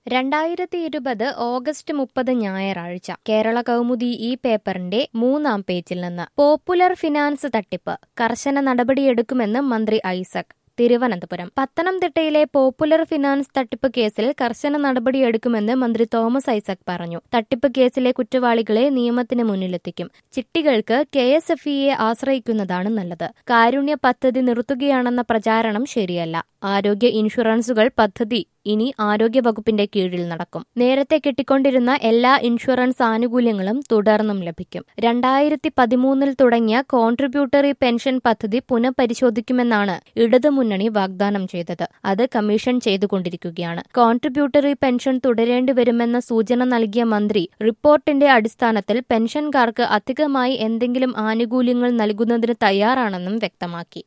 രണ്ടായിരത്തി ഇരുപത് ഓഗസ്റ്റ് മുപ്പത് ഞായറാഴ്ച കേരള കൗമുദി ഈ പേപ്പറിന്റെ മൂന്നാം പേജിൽ നിന്ന് പോപ്പുലർ ഫിനാൻസ് തട്ടിപ്പ് കർശന നടപടിയെടുക്കുമെന്ന് മന്ത്രി ഐസക് തിരുവനന്തപുരം പത്തനംതിട്ടയിലെ പോപ്പുലർ ഫിനാൻസ് തട്ടിപ്പ് കേസിൽ കർശന നടപടിയെടുക്കുമെന്ന് മന്ത്രി തോമസ് ഐസക് പറഞ്ഞു തട്ടിപ്പ് കേസിലെ കുറ്റവാളികളെ നിയമത്തിന് മുന്നിലെത്തിക്കും ചിട്ടികൾക്ക് കെ എസ് എഫ് ഇയെ ആശ്രയിക്കുന്നതാണ് നല്ലത് കാരുണ്യ പദ്ധതി നിർത്തുകയാണെന്ന പ്രചാരണം ശരിയല്ല ആരോഗ്യ ഇൻഷുറൻസുകൾ പദ്ധതി ഇനി ആരോഗ്യ വകുപ്പിന്റെ കീഴിൽ നടക്കും നേരത്തെ കിട്ടിക്കൊണ്ടിരുന്ന എല്ലാ ഇൻഷുറൻസ് ആനുകൂല്യങ്ങളും തുടർന്നും ലഭിക്കും രണ്ടായിരത്തി പതിമൂന്നിൽ തുടങ്ങിയ കോൺട്രിബ്യൂട്ടറി പെൻഷൻ പദ്ധതി പുനഃപരിശോധിക്കുമെന്നാണ് ഇടതുമുന്നണി വാഗ്ദാനം ചെയ്തത് അത് കമ്മീഷൻ ചെയ്തുകൊണ്ടിരിക്കുകയാണ് കോൺട്രിബ്യൂട്ടറി പെൻഷൻ തുടരേണ്ടി വരുമെന്ന സൂചന നൽകിയ മന്ത്രി റിപ്പോർട്ടിന്റെ അടിസ്ഥാനത്തിൽ പെൻഷൻകാർക്ക് അധികമായി എന്തെങ്കിലും ആനുകൂല്യങ്ങൾ നൽകുന്നതിന് തയ്യാറാണെന്നും വ്യക്തമാക്കി